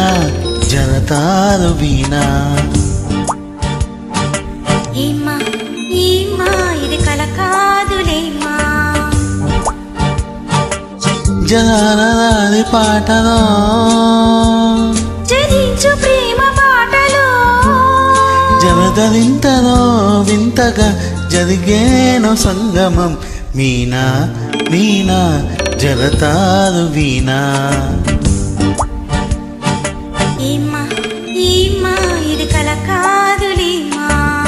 జనతారు వీణా ఏమ్మా ఏమ్మా ఇది కల కాదులేమ్మా జనాలది పాటలో జరించు ప్రేమ పాటలు జనదలింతలో వింతగా జరిగేను సంగమం మీనా మీనా జలతారు వీణా ఏమ్మా ఏమ్మా ఇది కల కాదులేమ్మా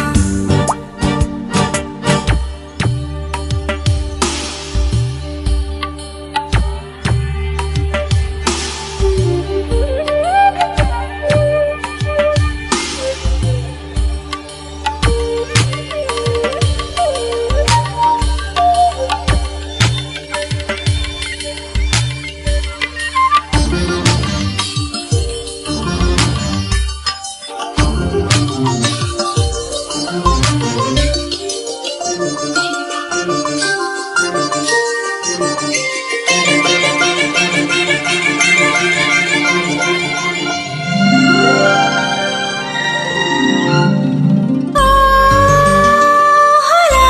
ఓహలా,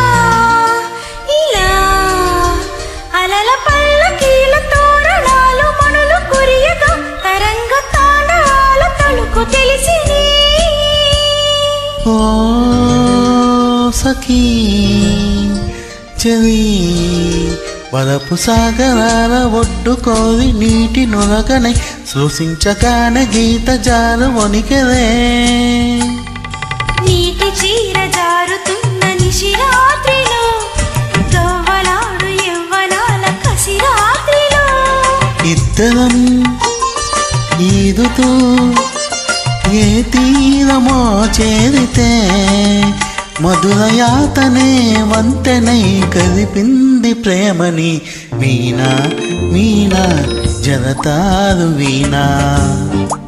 ఇలా అలల పల్లకీల తోరణాలు మణులు కురియగా తరంగ తాండవాలు తలుకు తెలిసిని ఓ సఖీ చెలి వలపు సాగరాల ఒడ్డుకోరి నీటి నొలగనై సృశించగానే గీత జారు వణికెదే నీటి చీర జారుతున్న నిశిరాత్రిలో గవ్వలాడు యవ్వనాల కసిరాత్రిలో ఇద్దరం ఈదుతూ ఏ తీరమో చేరితే మధుర యాతనే వంతెనై కలిపింది ప్రేమని మీనా మీనా జనతారు వీణా